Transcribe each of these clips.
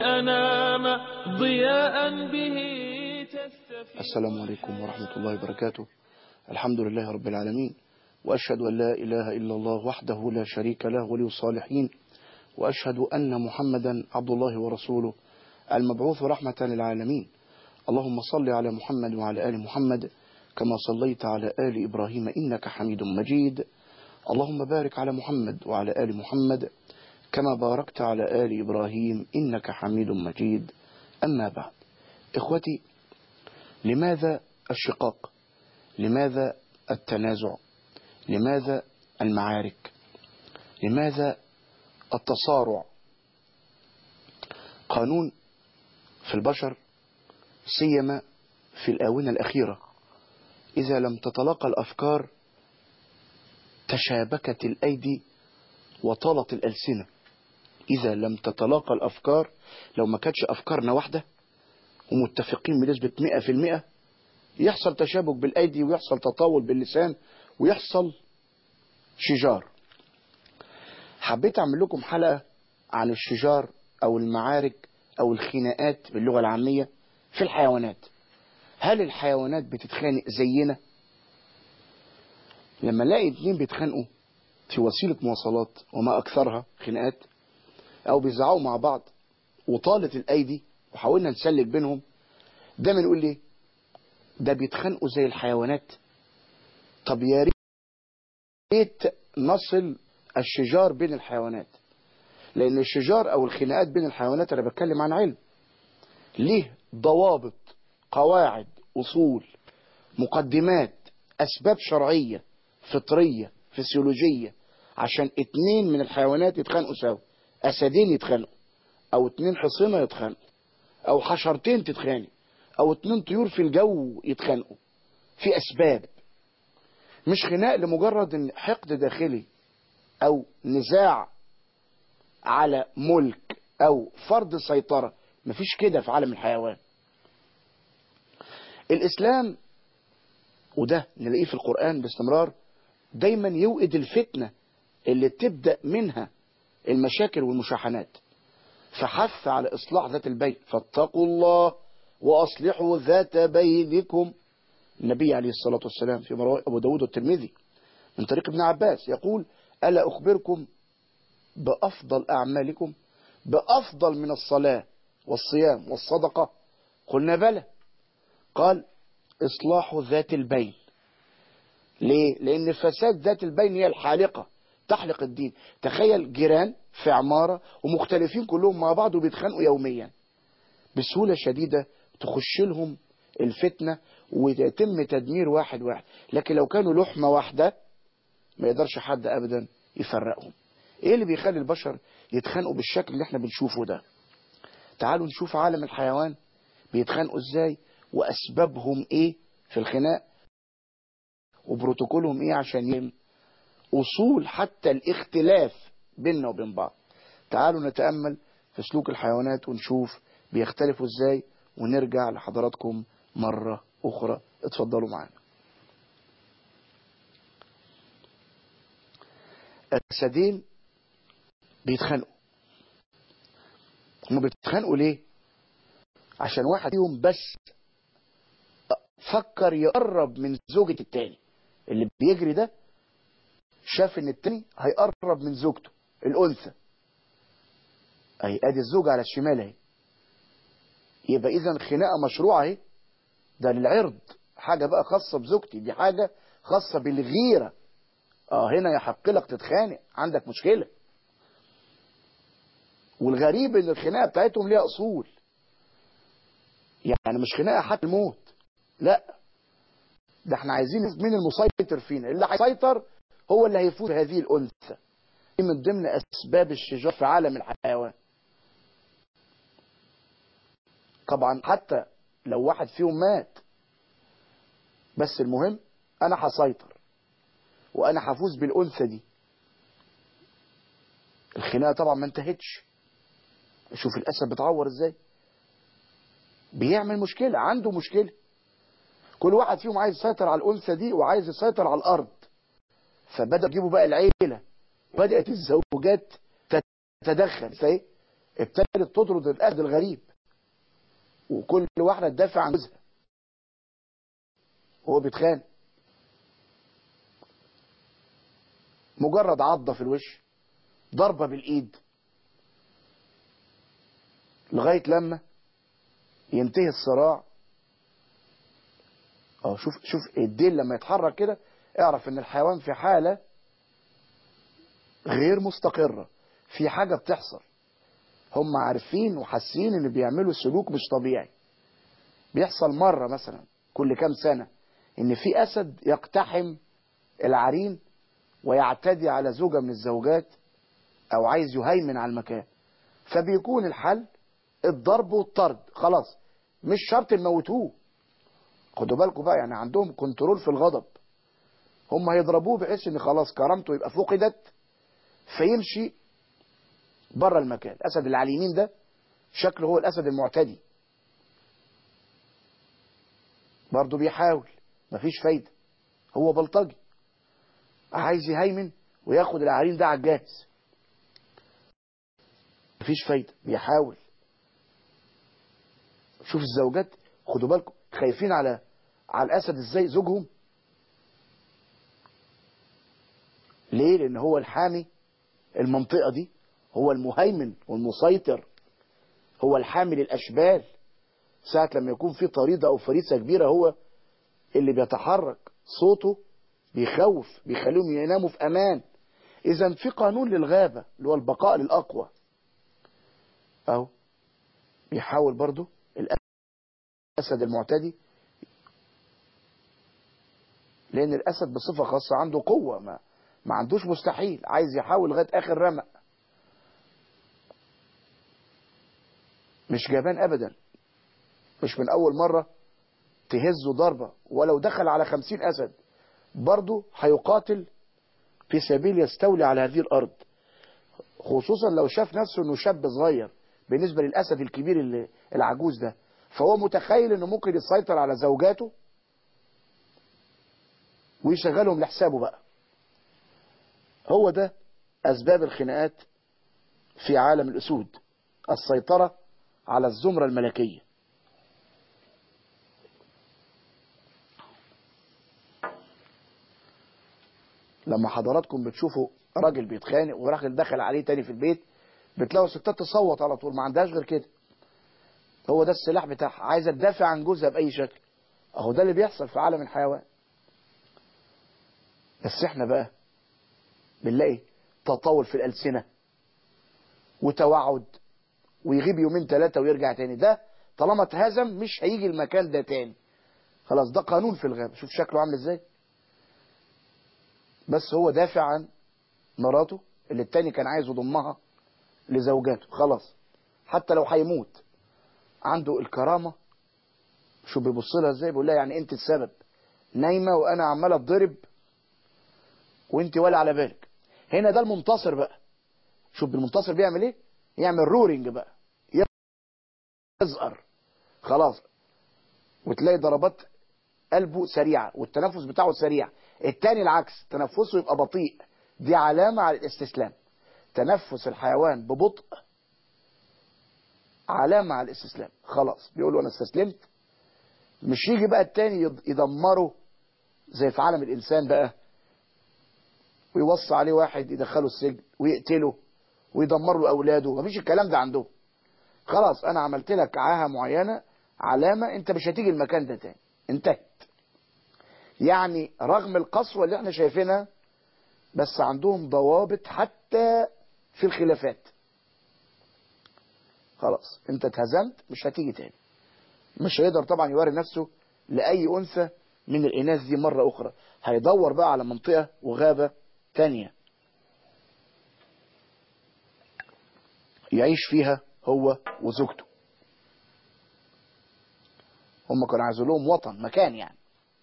أنام ضياء به تستفيد السلام عليكم ورحمة الله وبركاته الحمد لله رب العالمين وأشهد أن لا إله إلا الله وحده لا شريك له ولي الصالحين وأشهد أن محمدا عبد الله ورسوله المبعوث رحمة للعالمين اللهم صل على محمد وعلى آل محمد كما صليت على آل إبراهيم إنك حميد مجيد اللهم بارك على محمد وعلى آل محمد كما باركت على آل إبراهيم إنك حميد مجيد أما بعد إخوتي لماذا الشقاق لماذا التنازع لماذا المعارك لماذا التصارع قانون في البشر سيما في الآونة الأخيرة إذا لم تتلاقى الأفكار تشابكت الأيدي وطالت الألسنة إذا لم تتلاقى الأفكار لو ما كانتش أفكارنا واحدة ومتفقين بنسبة 100% يحصل تشابك بالأيدي ويحصل تطاول باللسان ويحصل شجار حبيت أعمل لكم حلقة عن الشجار أو المعارك أو الخناقات باللغة العامية في الحيوانات هل الحيوانات بتتخانق زينا لما نلاقي اتنين بيتخانقوا في وسيلة مواصلات وما أكثرها خناقات أو بيزعقوا مع بعض وطالت الأيدي وحاولنا نسلك بينهم ده بنقول ليه ده بيتخانقوا زي الحيوانات طب يا ريت نصل الشجار بين الحيوانات لأن الشجار أو الخناقات بين الحيوانات أنا بتكلم عن علم ليه ضوابط قواعد أصول مقدمات أسباب شرعية فطرية فسيولوجية عشان اتنين من الحيوانات يتخانقوا سوا أسدين يتخانقوا أو اتنين حصينة يتخانقوا أو حشرتين تتخانق أو اتنين طيور في الجو يتخانقوا في أسباب مش خناق لمجرد ان حقد داخلي أو نزاع على ملك أو فرض سيطرة مفيش كده في عالم الحيوان الإسلام وده نلاقيه في القرآن باستمرار دايما يوقد الفتنة اللي تبدأ منها المشاكل والمشاحنات فحث على إصلاح ذات البين فاتقوا الله وأصلحوا ذات بينكم النبي عليه الصلاة والسلام في مروي أبو داود والترمذي من طريق ابن عباس يقول ألا أخبركم بأفضل أعمالكم بأفضل من الصلاة والصيام والصدقة قلنا بلى قال إصلاح ذات البين ليه؟ لأن فساد ذات البين هي الحالقة تحلق الدين تخيل جيران في عمارة ومختلفين كلهم مع بعض وبيتخانقوا يوميا بسهولة شديدة تخش لهم الفتنة ويتم تدمير واحد واحد لكن لو كانوا لحمة واحدة ما يقدرش حد أبدا يفرقهم ايه اللي بيخلي البشر يتخانقوا بالشكل اللي احنا بنشوفه ده تعالوا نشوف عالم الحيوان بيتخانقوا ازاي واسبابهم ايه في الخناق وبروتوكولهم ايه عشان يم اصول حتى الاختلاف بيننا وبين بعض تعالوا نتأمل في سلوك الحيوانات ونشوف بيختلفوا ازاي ونرجع لحضراتكم مرة اخرى اتفضلوا معانا الاسدين بيتخانقوا هما بيتخانقوا ليه عشان واحد فيهم بس فكر يقرب من زوجة التاني اللي بيجري ده شاف ان التاني هيقرب من زوجته الانثى اهي ادي الزوجة على الشمال اهي يبقى اذا خناقه مشروعه اهي ده للعرض حاجة بقى خاصة بزوجتي دي حاجة خاصة بالغيرة اه هنا يحق لك تتخانق عندك مشكلة والغريب ان الخناقه بتاعتهم ليها اصول يعني مش خناقه حتى الموت لا ده احنا عايزين مين المسيطر فينا اللي هيسيطر هو اللي هيفوز هذه الانثى دي من ضمن اسباب الشجار في عالم الحيوان طبعا حتى لو واحد فيهم مات بس المهم انا هسيطر وانا هفوز بالانثى دي الخناقه طبعا ما انتهتش شوف الاسد بتعور ازاي بيعمل مشكله عنده مشكله كل واحد فيهم عايز يسيطر على الانثى دي وعايز يسيطر على الارض فبدا يجيبوا بقى العيله بدات الزوجات تتدخل ايه ابتدت تطرد الأسد الغريب وكل واحدة تدافع عن جوزها وهو بيتخانق مجرد عضة في الوش ضربة بالإيد لغاية لما ينتهي الصراع اه شوف شوف الديل لما يتحرك كده اعرف ان الحيوان في حالة غير مستقرة في حاجة بتحصل هم عارفين وحاسين ان بيعملوا سلوك مش طبيعي بيحصل مرة مثلا كل كام سنة ان في اسد يقتحم العرين ويعتدي على زوجة من الزوجات او عايز يهيمن على المكان فبيكون الحل الضرب والطرد خلاص مش شرط نموتوه خدوا بالكم بقى يعني عندهم كنترول في الغضب هم هيضربوه بحيث ان خلاص كرامته يبقى فقدت فيمشي بره المكان الاسد اللي على اليمين ده شكله هو الاسد المعتدي برضه بيحاول مفيش فايدة هو بلطجي عايز يهيمن وياخد العرين ده على الجاهز مفيش فايدة بيحاول شوف الزوجات خدوا بالكم خايفين على على الاسد ازاي زوجهم ليه لان هو الحامي المنطقة دي هو المهيمن والمسيطر هو الحامل الاشبال ساعة لما يكون في طريدة او فريسة كبيرة هو اللي بيتحرك صوته بيخوف بيخليهم يناموا في امان اذا في قانون للغابة اللي هو البقاء للاقوى اهو بيحاول برضو الاسد المعتدي لان الاسد بصفة خاصة عنده قوة ما, ما عندوش مستحيل عايز يحاول لغاية اخر رمق مش جبان ابدا مش من اول مرة تهزه ضربة ولو دخل على خمسين اسد برضه هيقاتل في سبيل يستولي على هذه الارض خصوصا لو شاف نفسه انه شاب صغير بالنسبة للاسد الكبير اللي العجوز ده فهو متخيل انه ممكن يسيطر على زوجاته ويشغلهم لحسابه بقى هو ده اسباب الخناقات في عالم الاسود السيطرة على الزمرة الملكية لما حضراتكم بتشوفوا راجل بيتخانق وراجل دخل عليه تاني في البيت بتلاقوا ستات تصوت على طول ما عندهاش غير كده هو ده السلاح بتاعها عايزه تدافع عن جوزها باي شكل اهو ده اللي بيحصل في عالم الحيوان بس احنا بقى بنلاقي تطاول في الالسنه وتوعد ويغيب يومين ثلاثه ويرجع تاني ده طالما اتهزم مش هيجي المكان ده تاني خلاص ده قانون في الغابه شوف شكله عامل ازاي بس هو دافع عن مراته اللي التاني كان عايز يضمها لزوجاته خلاص حتى لو هيموت عنده الكرامة شو بيبص لها ازاي بيقول لها يعني انت السبب نايمة وانا عمال اتضرب وانت ولا على بالك هنا ده المنتصر بقى شوف المنتصر بيعمل ايه يعمل رورنج بقى يزقر خلاص وتلاقي ضربات قلبه سريعة والتنفس بتاعه سريع التاني العكس تنفسه يبقى بطيء دي علامة على الاستسلام تنفس الحيوان ببطء علامة على الاستسلام خلاص بيقولوا انا استسلمت مش يجي بقى التاني يدمره زي في عالم الانسان بقى ويوصي عليه واحد يدخله السجن ويقتله ويدمر له اولاده مفيش الكلام ده عندهم خلاص انا عملت لك عاهه معينه علامه انت مش هتيجي المكان ده تاني انتهت يعني رغم القسوه اللي احنا شايفينها بس عندهم ضوابط حتى في الخلافات خلاص انت اتهزمت مش هتيجي تاني مش هيقدر طبعا يوري نفسه لأي أنثى من الإناث دي مرة أخرى هيدور بقى على منطقة وغابة تانية يعيش فيها هو وزوجته هم كانوا عايزوا لهم وطن مكان يعني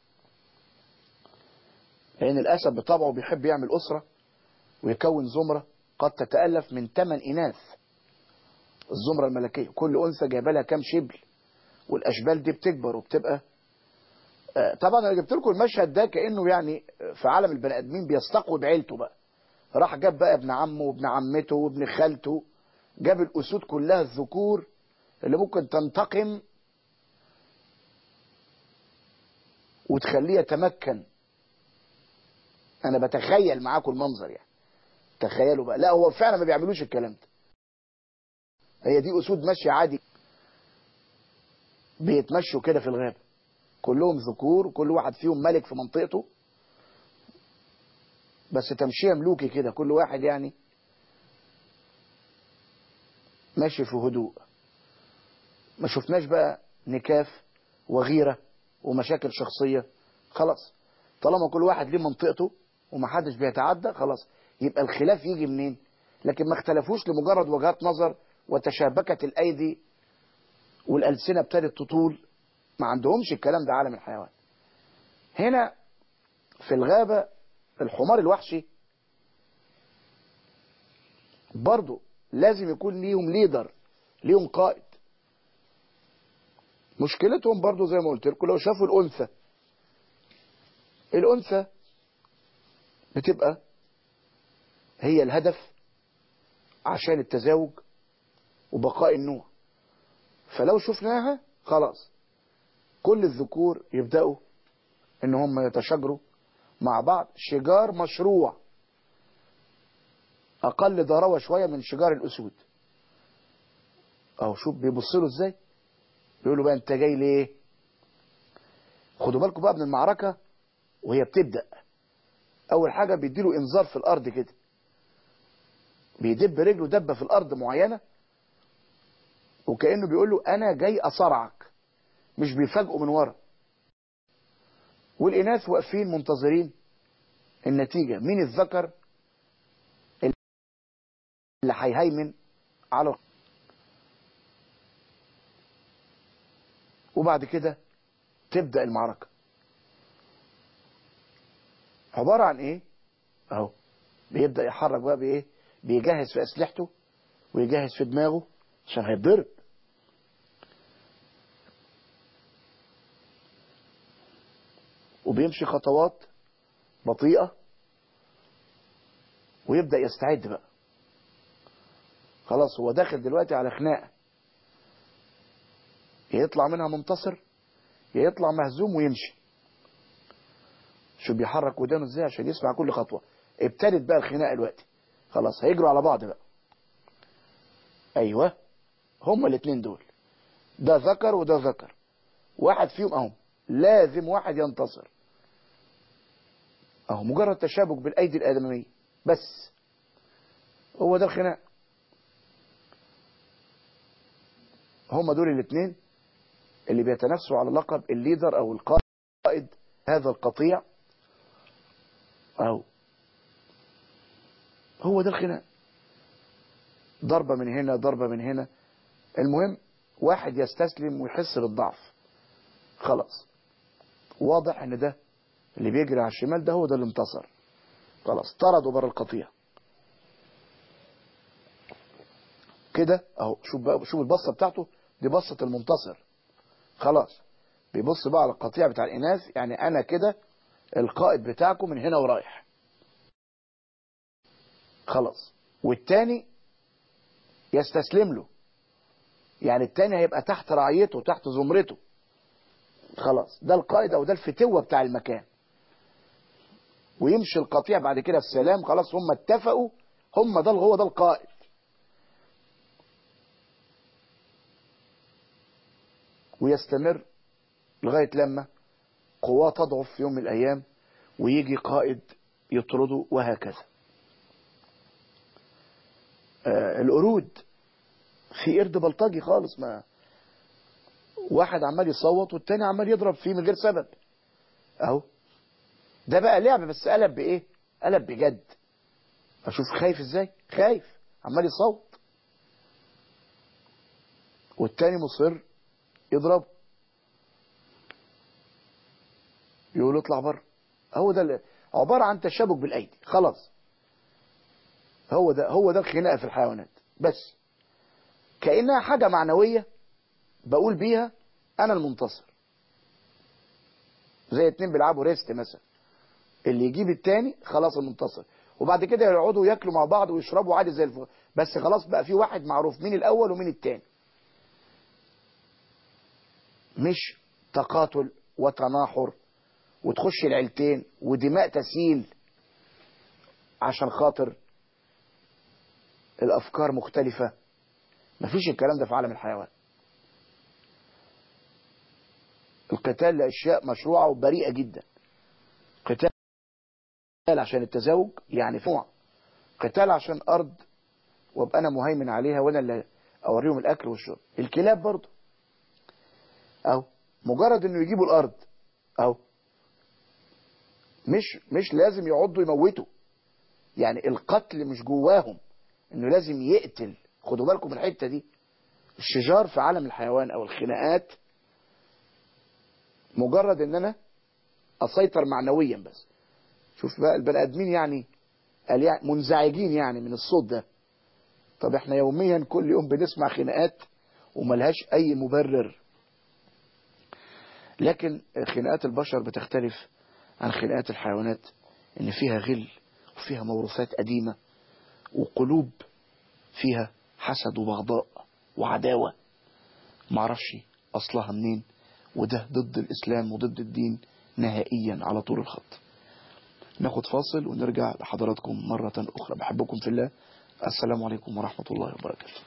لأن الأسد بطبعه بيحب يعمل أسرة ويكون زمرة قد تتألف من ثمان إناث الزمرة الملكية كل أنثى جايبه لها كام شبل والأشبال دي بتكبر وبتبقى آه طبعا أنا جبت لكم المشهد ده كأنه يعني في عالم البني آدمين بيستقوي بعيلته بقى راح جاب بقى ابن عمه وابن عمته وابن خالته جاب الاسود كلها الذكور اللي ممكن تنتقم وتخليه يتمكن انا بتخيل معاكم المنظر يعني تخيلوا بقى لا هو فعلا ما بيعملوش الكلام ده هي دي اسود ماشيه عادي بيتمشوا كده في الغابه كلهم ذكور وكل واحد فيهم ملك في منطقته بس تمشيه ملوكي كده كل واحد يعني ماشي في هدوء ما شفناش بقى نكاف وغيرة ومشاكل شخصية خلاص طالما كل واحد ليه منطقته ومحدش بيتعدى خلاص يبقى الخلاف يجي منين لكن ما اختلفوش لمجرد وجهات نظر وتشابكت الأيدي والألسنة ابتدت تطول ما عندهمش الكلام ده عالم الحيوان هنا في الغابة الحمار الوحشي برضه لازم يكون ليهم ليدر ليهم قائد مشكلتهم برضو زي ما قلت لكم لو شافوا الأنثى الأنثى بتبقى هي الهدف عشان التزاوج وبقاء النوع فلو شفناها خلاص كل الذكور يبدأوا ان هم يتشاجروا مع بعض شجار مشروع اقل ضراوه شويه من شجار الاسود اهو شوف بيبصوا له ازاي بيقولوا بقى انت جاي ليه خدوا بالكم بقى من المعركه وهي بتبدا اول حاجه بيديله انذار في الارض كده بيدب رجله دبه في الارض معينه وكانه بيقول له انا جاي اصارعك مش بيفاجئوا من ورا والاناث واقفين منتظرين النتيجه مين الذكر اللي هيهيمن على وبعد كده تبدأ المعركة عبارة عن ايه اهو بيبدأ يحرك بقى بايه بيجهز في اسلحته ويجهز في دماغه عشان هيتضرب وبيمشي خطوات بطيئة ويبدأ يستعد بقى خلاص هو داخل دلوقتي على خناقه يا يطلع منها منتصر يا يطلع مهزوم ويمشي شو بيحرك ودانه ازاي عشان يسمع كل خطوه ابتدت بقى الخناقه دلوقتي خلاص هيجروا على بعض بقى ايوه هما الاثنين دول ده ذكر وده ذكر واحد فيهم اهو لازم واحد ينتصر اهو مجرد تشابك بالايدي الادميه بس هو ده الخناق هم دول الاثنين اللي بيتنافسوا على لقب الليدر او القائد هذا القطيع اهو هو ده الخناق ضربة من هنا ضربة من هنا المهم واحد يستسلم ويحس بالضعف خلاص واضح ان ده اللي بيجري على الشمال ده هو ده اللي انتصر خلاص طردوا بره القطيع كده اهو شوف بقى شوف البصه بتاعته دي بصه المنتصر خلاص بيبص بقى على القطيع بتاع الاناث يعني انا كده القائد بتاعكم من هنا ورايح خلاص والتاني يستسلم له يعني التاني هيبقى تحت رعيته تحت زمرته خلاص ده القائد او ده الفتوة بتاع المكان ويمشي القطيع بعد كده السلام خلاص هم اتفقوا هم ده هو ده القائد ويستمر لغاية لما قواه تضعف في يوم من الأيام ويجي قائد يطرده وهكذا آه القرود في قرد بلطجي خالص ما واحد عمال يصوت والتاني عمال يضرب فيه من غير سبب اهو ده بقى لعب بس قلب بايه قلب بجد اشوف خايف ازاي خايف عمال يصوت والتاني مصر يضربه يقول اطلع بره هو ده عبارة عن تشابك بالايدي خلاص هو ده هو ده الخناقه في الحيوانات بس كانها حاجه معنويه بقول بيها انا المنتصر زي اتنين بيلعبوا ريست مثلا اللي يجيب التاني خلاص المنتصر وبعد كده يقعدوا ياكلوا مع بعض ويشربوا عادي زي الفل بس خلاص بقى في واحد معروف مين الاول ومين التاني مش تقاتل وتناحر وتخش العيلتين ودماء تسيل عشان خاطر الافكار مختلفة مفيش الكلام ده في عالم الحيوان القتال لاشياء مشروعة وبريئة جدا قتال عشان التزاوج يعني فوع قتال عشان ارض وابقى انا مهيمن عليها وانا اللي اوريهم الاكل والشرب الكلاب برضه اهو مجرد انه يجيبوا الارض اهو مش مش لازم يقعدوا يموتوا يعني القتل مش جواهم انه لازم يقتل خدوا بالكم من الحته دي الشجار في عالم الحيوان او الخناقات مجرد ان انا اسيطر معنويا بس شوف بقى البني ادمين يعني قال يعني منزعجين يعني من الصوت ده طب احنا يوميا كل يوم بنسمع خناقات وملهاش اي مبرر لكن خناقات البشر بتختلف عن خناقات الحيوانات ان فيها غل وفيها موروثات قديمة وقلوب فيها حسد وبغضاء وعداوة معرفش اصلها منين وده ضد الاسلام وضد الدين نهائيا على طول الخط ناخد فاصل ونرجع لحضراتكم مرة اخرى بحبكم في الله السلام عليكم ورحمة الله وبركاته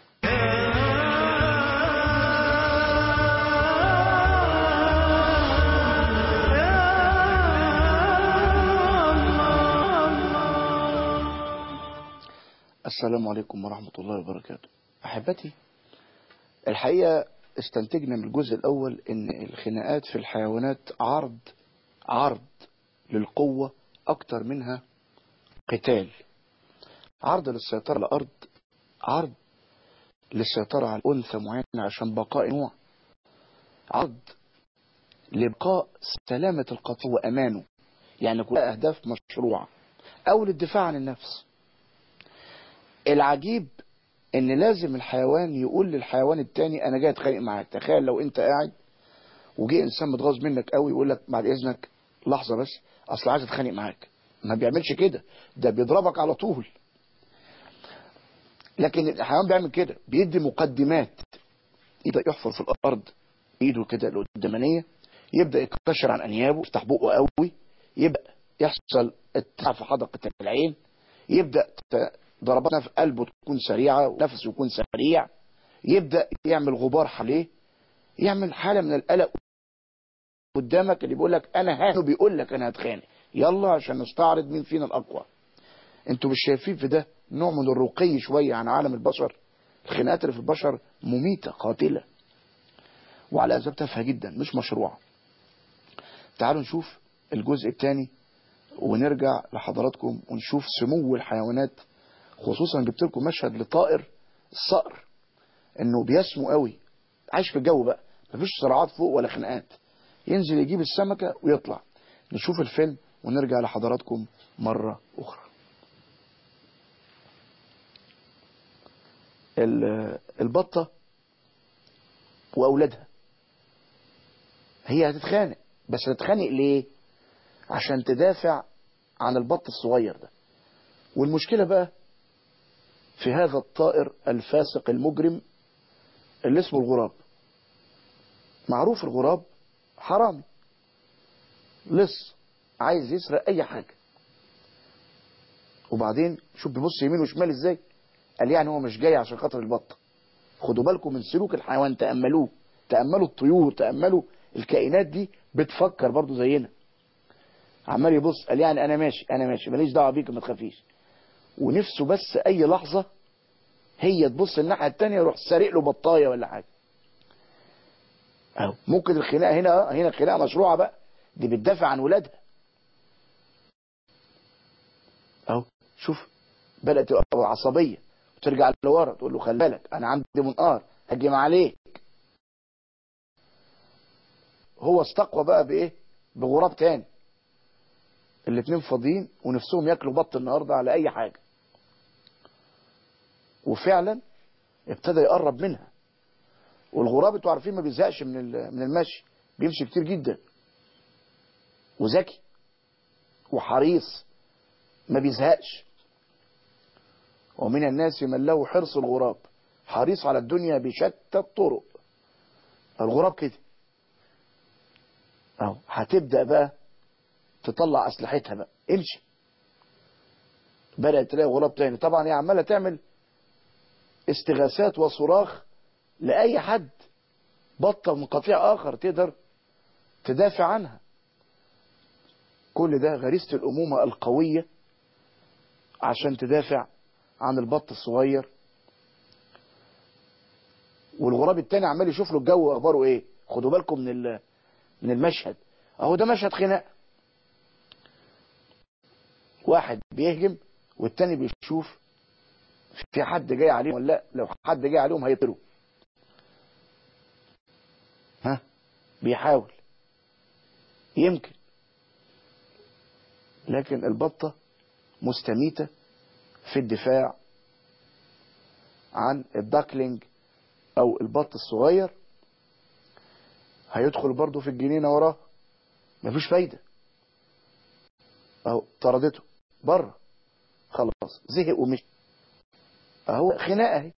السلام عليكم ورحمة الله وبركاته أحبتي الحقيقة استنتجنا من الجزء الأول إن الخناقات في الحيوانات عرض عرض للقوة أكتر منها قتال عرض للسيطرة على الأرض عرض للسيطرة على أنثى معينة عشان بقاء نوع عرض لبقاء سلامة القطيع وأمانه يعني كلها أهداف مشروعة أو للدفاع عن النفس العجيب ان لازم الحيوان يقول للحيوان التاني انا جاي اتخانق معاك تخيل لو انت قاعد وجه انسان متغاظ منك قوي يقول لك بعد اذنك لحظه بس اصل عايز اتخانق معاك ما بيعملش كده ده بيضربك على طول لكن الحيوان بيعمل كده بيدي مقدمات يبدا يحفر في الارض ايده كده القدامانيه يبدا يكشر عن انيابه يفتح بقه قوي يبدا يحصل اتساع في حدقه العين يبدا ضرباتنا في قلبه تكون سريعة ونفسه يكون سريع يبدأ يعمل غبار حواليه يعمل حالة من القلق قدامك اللي بيقول لك انا هانو بيقول لك انا هتخانق يلا عشان نستعرض مين فينا الاقوى انتوا مش شايفين في ده نوع من الرقي شوية عن عالم البشر الخناقات اللي في البشر مميتة قاتلة وعلى اسباب تافهة جدا مش مشروعة تعالوا نشوف الجزء الثاني ونرجع لحضراتكم ونشوف سمو الحيوانات خصوصا جبت لكم مشهد لطائر الصقر انه بيسمو قوي عايش في الجو بقى مفيش صراعات فوق ولا خناقات ينزل يجيب السمكة ويطلع نشوف الفيلم ونرجع لحضراتكم مرة أخرى البطة وأولادها هي هتتخانق بس هتتخانق ليه عشان تدافع عن البط الصغير ده والمشكلة بقى في هذا الطائر الفاسق المجرم اللي اسمه الغراب معروف الغراب حرامي لص عايز يسرق اي حاجة وبعدين شوف بيبص يمين وشمال ازاي قال يعني هو مش جاي عشان خاطر البطة خدوا بالكم من سلوك الحيوان تأملوه تأملوا الطيور تأملوا الكائنات دي بتفكر برضو زينا عمال يبص قال يعني انا ماشي انا ماشي ماليش دعوه بيك ما تخافيش ونفسه بس اي لحظة هي تبص الناحية التانية يروح سارق له بطاية ولا حاجة اهو ممكن الخناقة هنا هنا خناقة مشروعة بقى دي بتدافع عن ولادها اهو شوف بدأت تبقى عصبية وترجع لورا تقول له خلي بالك انا عندي منقار هجم عليك هو استقوى بقى بايه بغراب تاني الاتنين فاضيين ونفسهم ياكلوا بط النهاردة على اي حاجة وفعلا ابتدى يقرب منها والغراب انتوا عارفين ما بيزهقش من من المشي بيمشي كتير جدا وذكي وحريص ما بيزهقش ومن الناس من له حرص الغراب حريص على الدنيا بشتى الطرق الغراب كده اهو هتبدأ بقى تطلع أسلحتها بقى امشي بدأت تلاقي غراب تاني طبعا هي عمالة تعمل استغاثات وصراخ لأي حد بطة من قطيع آخر تقدر تدافع عنها كل ده غريزة الأمومة القوية عشان تدافع عن البط الصغير والغراب التاني عمال يشوف له الجو اخباره ايه خدوا بالكم من من المشهد اهو ده مشهد خناق واحد بيهجم والتاني بيشوف في حد جاي عليهم ولا لا لو حد جاي عليهم هيطيروا ها بيحاول يمكن لكن البطة مستميتة في الدفاع عن الداكلينج او البط الصغير هيدخل برضه في الجنينة وراه مفيش فايدة اهو طردته بره خلاص زهق ومشي اهو خناقه اهي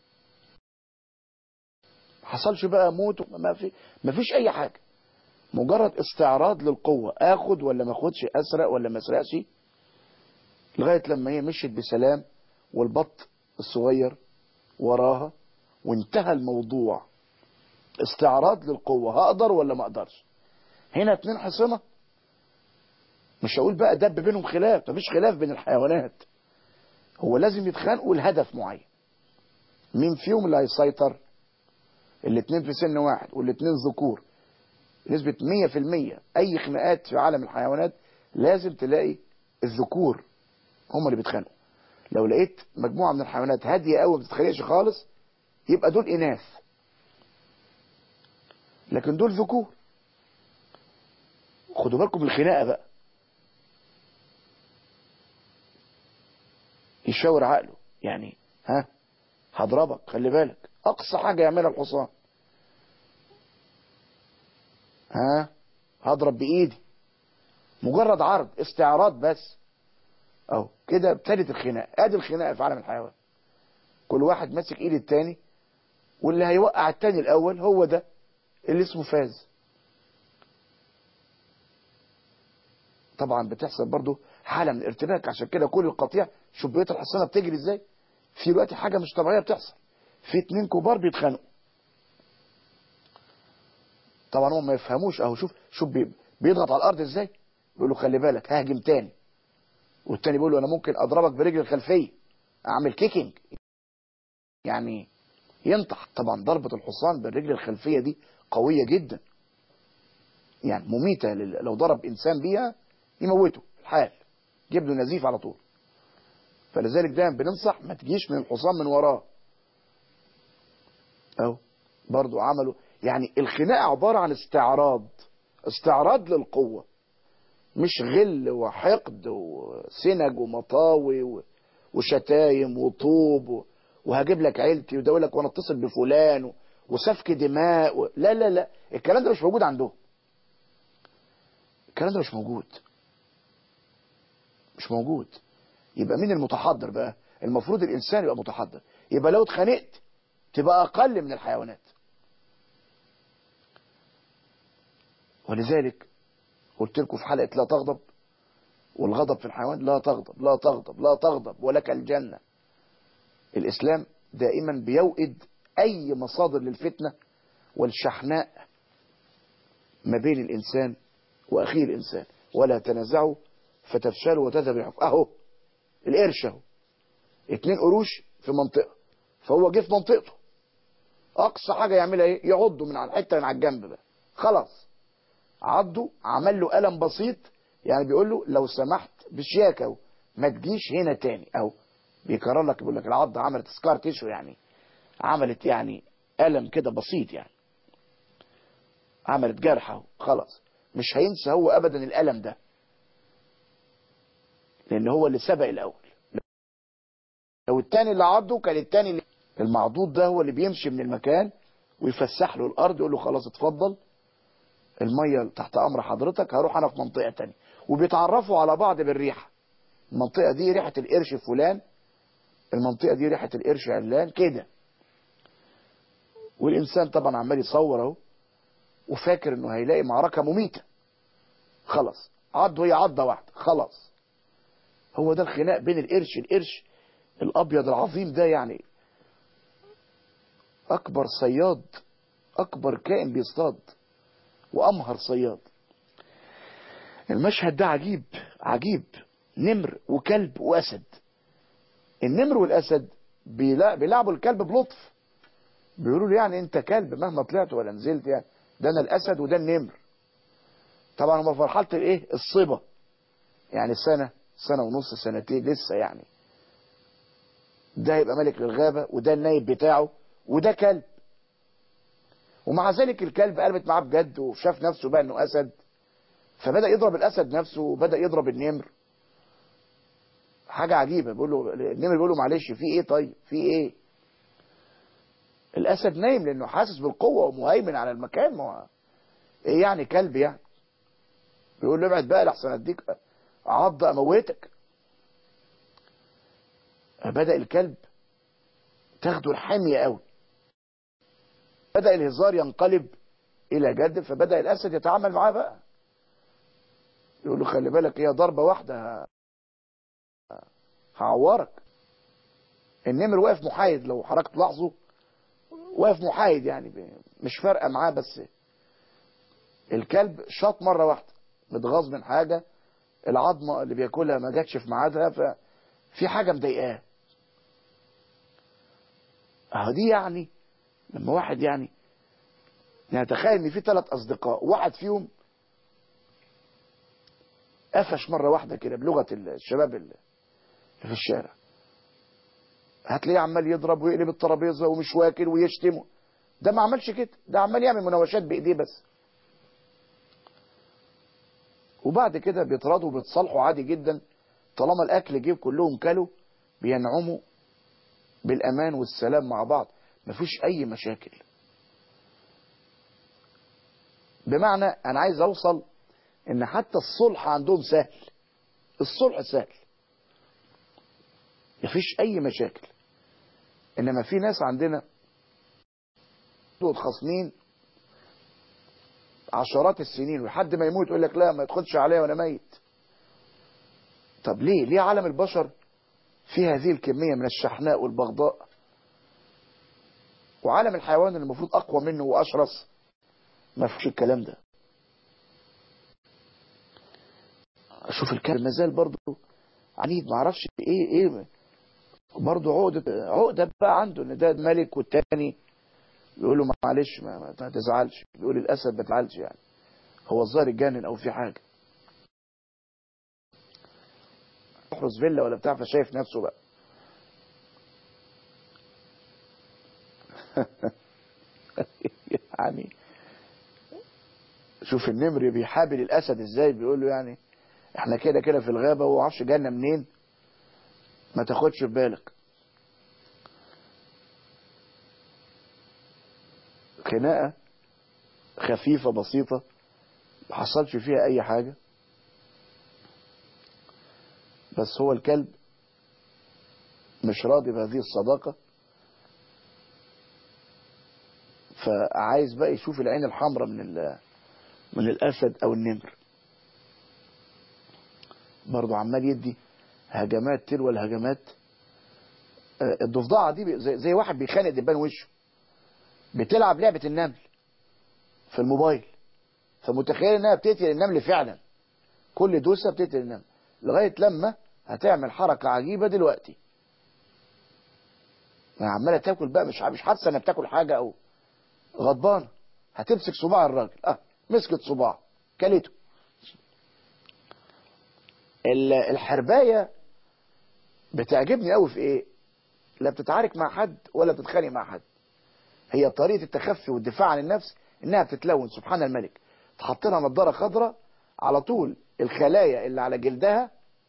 حصلش بقى موت ما في ما فيش اي حاجه مجرد استعراض للقوه اخد ولا ما اخدش اسرق ولا ما اسرقش لغايه لما هي مشيت بسلام والبط الصغير وراها وانتهى الموضوع استعراض للقوه هقدر ولا ما اقدرش هنا اتنين حصنه مش هقول بقى دب بينهم خلاف مفيش خلاف بين الحيوانات هو لازم يتخانقوا لهدف معين مين فيهم اللي هيسيطر الاثنين في سن واحد والاثنين ذكور نسبة 100% اي خناقات في عالم الحيوانات لازم تلاقي الذكور هم اللي بيتخانقوا لو لقيت مجموعة من الحيوانات هادية قوي ما بتتخانقش خالص يبقى دول اناث لكن دول ذكور خدوا بالكم من الخناقة بقى يشاور عقله يعني ها هضربك خلي بالك اقصى حاجة يعملها الحصان ها هضرب بايدي مجرد عرض استعراض بس اهو كده ابتدت الخناقه ادي الخناقه في عالم الحيوان كل واحد ماسك ايد التاني واللي هيوقع التاني الاول هو ده اللي اسمه فاز طبعا بتحصل برضو حالة من الارتباك عشان كده كل القطيع شوف بيوت الحصانة بتجري ازاي في الوقت حاجة مش طبيعية بتحصل في اتنين كبار بيتخانقوا طبعا هم ما يفهموش اهو شوف شوف بي بيضغط على الارض ازاي بيقول له خلي بالك هاجم تاني والتاني بيقول له انا ممكن اضربك برجل الخلفية اعمل كيكينج يعني ينطح طبعا ضربة الحصان بالرجل الخلفية دي قوية جدا يعني مميتة لو ضرب انسان بيها يموته الحال جيب له نزيف على طول فلذلك دايما بننصح ما تجيش من الحصان من وراه اهو برضو عملوا يعني الخناقة عبارة عن استعراض استعراض للقوة مش غل وحقد وسنج ومطاوي وشتايم وطوب وهجيب لك عيلتي وده يقول لك وانا اتصل بفلان وسفك دماء و... لا لا لا الكلام ده مش موجود عندهم الكلام ده مش موجود مش موجود يبقى مين المتحضر بقى المفروض الانسان يبقى متحضر يبقى لو اتخانقت تبقى اقل من الحيوانات ولذلك قلت لكم في حلقة لا تغضب والغضب في الحيوان لا تغضب لا تغضب لا تغضب ولك الجنة الإسلام دائما بيوئد أي مصادر للفتنة والشحناء ما بين الإنسان وأخيه الإنسان ولا تنازعوا فتفشلوا وتذهب ريحكم أهو القرش أهو اتنين قروش في منطقة فهو جه في منطقته أقصى حاجة يعملها إيه يعضه من على الحتة من على الجنب بقى خلاص عضه عمل له ألم بسيط يعني بيقول له لو سمحت بشياكة ما تجيش هنا تاني أو بيكرر لك بيقول لك العضة عملت سكار تيشو يعني عملت يعني ألم كده بسيط يعني عملت جرحه خلاص مش هينسى هو أبدا الألم ده لأن هو اللي سبق الأول لو التاني اللي عضه كان التاني اللي المعضوض ده هو اللي بيمشي من المكان ويفسح له الأرض يقول له خلاص اتفضل المية تحت أمر حضرتك هروح أنا في منطقة تانية وبيتعرفوا على بعض بالريحة المنطقة دي ريحة القرش فلان المنطقة دي ريحة القرش علان كده والإنسان طبعا عمال يصور اهو وفاكر انه هيلاقي معركة مميتة خلاص عض وهي عضة واحدة خلاص هو ده الخناق بين القرش القرش الأبيض العظيم ده يعني أكبر صياد أكبر كائن بيصطاد وأمهر صياد المشهد ده عجيب عجيب نمر وكلب وأسد النمر والأسد بيلا- بيلعبوا الكلب بلطف بيقولوا له يعني انت كلب مهما طلعت ولا نزلت يعني ده انا الاسد وده النمر طبعا هم في مرحله الايه الصبا يعني سنه سنه ونص سنتين لسه يعني ده يبقى ملك للغابه وده النايب بتاعه وده كلب ومع ذلك الكلب قلبت معاه بجد وشاف نفسه بقى انه اسد فبدا يضرب الاسد نفسه وبدا يضرب النمر حاجه عجيبه بيقول له النمر بيقول له معلش في ايه طيب في ايه الاسد نايم لانه حاسس بالقوه ومهيمن على المكان ما هو ايه يعني كلب يعني بيقول له ابعد بقى لحسن اديك عض اموتك بدا الكلب تاخده الحميه قوي بدا الهزار ينقلب الى جد فبدا الاسد يتعامل معاه بقى يقول له خلي بالك هي ضربه واحده ه- هعورك النمر واقف محايد لو حضرتك تلاحظوا واقف محايد يعني ب- مش فارقه معاه بس الكلب شاط مره واحده متغاظ من حاجه العظمه اللي بياكلها ما جاتش في ميعادها ففي حاجه مضايقاه اهو دي يعني لما واحد يعني يعني تخيل ان في ثلاث اصدقاء واحد فيهم قفش مره واحده كده بلغه الشباب اللي في الشارع هتلاقيه عمال يضرب ويقلب الترابيزه ومش واكل ويشتم ده ما عملش كده ده عمال يعمل مناوشات بايديه بس وبعد كده بيتراضوا وبيتصالحوا عادي جدا طالما الاكل جيب كلهم كلوا بينعموا بالامان والسلام مع بعض مفيش اي مشاكل بمعنى انا عايز اوصل ان حتى الصلح عندهم سهل الصلح سهل مفيش اي مشاكل انما في ناس عندنا خصمين عشرات السنين ولحد ما يموت يقول لك لا ما يدخلش عليا وانا ميت طب ليه ليه عالم البشر في هذه الكمية من الشحناء والبغضاء وعالم الحيوان اللي المفروض اقوى منه واشرس ما فيش الكلام ده اشوف الكلام مازال برضه عنيد ما اعرفش ايه ايه برضه عقدة عقدة بقى عنده ان ده ملك والتاني يقول له معلش ما, ما ما تزعلش يقول الاسد ما تزعلش يعني هو الظاهر اتجنن او في حاجه يحرس فيلا ولا بتاع فشايف نفسه بقى يعني شوف النمر بيحابل الاسد ازاي بيقول له يعني احنا كده كده في الغابه وما اعرفش جالنا منين ما تاخدش في بالك خناقه خفيفه بسيطه ما حصلش فيها اي حاجه بس هو الكلب مش راضي بهذه الصداقه فعايز بقى يشوف العين الحمراء من ال- من الاسد او النمر برضه عمال يدي هجمات تلو الهجمات آه، الضفدعه دي بي- زي, زي واحد بيخانق دبان وشه بتلعب لعبه النمل في الموبايل فمتخيل انها بتقتل النمل فعلا كل دوسه بتقتل النمل لغايه لما هتعمل حركه عجيبه دلوقتي ما عماله تاكل بقى مش مش حاسه انها بتاكل حاجه او غضبانه هتمسك صباع الراجل اه مسكت صباع كلته ال- الحربايه بتعجبني قوي في ايه لا بتتعارك مع حد ولا بتتخانق مع حد هي طريقه التخفي والدفاع عن النفس انها بتتلون سبحان الملك تحط لها نضاره خضراء على طول الخلايا اللي على جلدها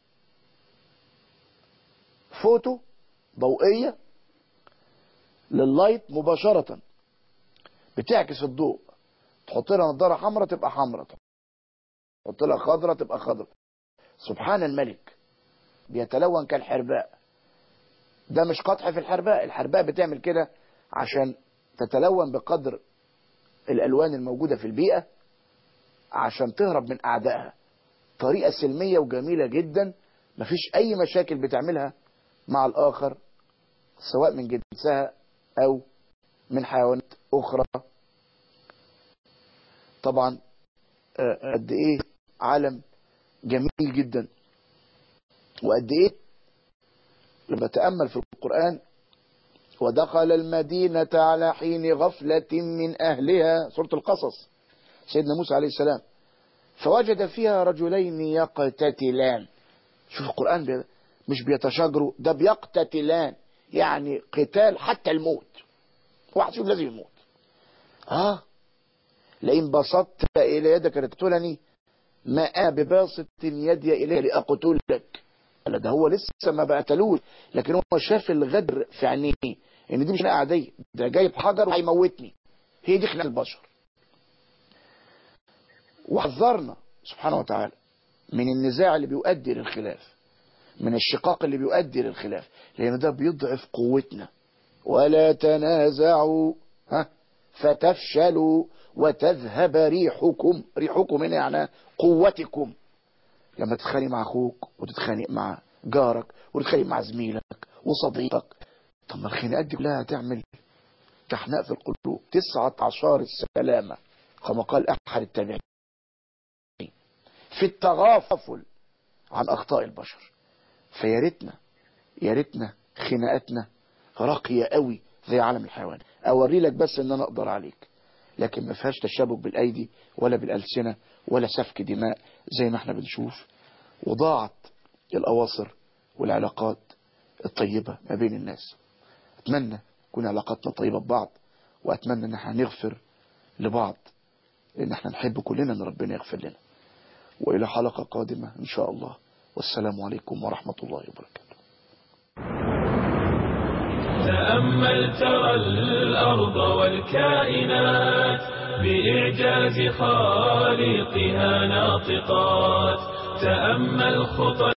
فوتو ضوئيه لللايت مباشره بتعكس الضوء تحط لها نضاره حمراء تبقى حمراء تحط لها خضراء تبقى خضراء سبحان الملك بيتلون كالحرباء ده مش قطع في الحرباء الحرباء بتعمل كده عشان تتلون بقدر الألوان الموجودة في البيئة عشان تهرب من أعدائها طريقة سلمية وجميلة جدا مفيش أي مشاكل بتعملها مع الآخر سواء من جنسها أو من حيوانات أخرى طبعا قد إيه عالم جميل جدا وقد إيه لما تأمل في القرآن ودخل المدينة على حين غفلة من أهلها سورة القصص سيدنا موسى عليه السلام فوجد فيها رجلين يقتتلان شوف القرآن بي مش بيتشاجروا ده بيقتتلان يعني قتال حتى الموت واحد فيهم لازم يموت اه لئن بسطت إلى يدك لتقتلني ما أنا بباسط يدي إليه لأقتلك لا ده هو لسه ما بقتلوش لكن هو شاف الغدر في عينيه ان دي مش خناقه عاديه ده جايب حجر وهيموتني هي دي خناقه البشر وحذرنا سبحانه وتعالى من النزاع اللي بيؤدي للخلاف من الشقاق اللي بيؤدي للخلاف لان ده بيضعف قوتنا ولا تنازعوا ها فتفشلوا وتذهب ريحكم ريحكم هنا يعني قوتكم لما تتخانق مع اخوك وتتخانق مع جارك وتتخانق مع زميلك وصديقك طب ما الخناقات دي كلها هتعمل تحناء في القلوب تسعة عشر السلامة كما قال أحد التابعين في التغافل عن أخطاء البشر فيا ريتنا يا ريتنا خناقاتنا راقية قوي زي عالم الحيوان أوري لك بس إن أنا أقدر عليك لكن ما فيهاش تشابك بالأيدي ولا بالألسنة ولا سفك دماء زي ما احنا بنشوف وضاعت الأواصر والعلاقات الطيبة ما بين الناس أتمنى تكون علاقاتنا طيبة ببعض وأتمنى أن احنا نغفر لبعض لأن احنا نحب كلنا أن ربنا يغفر لنا وإلى حلقة قادمة إن شاء الله والسلام عليكم ورحمة الله وبركاته تأمل ترى الأرض والكائنات بإعجاز خالقها ناطقات تأمل خطى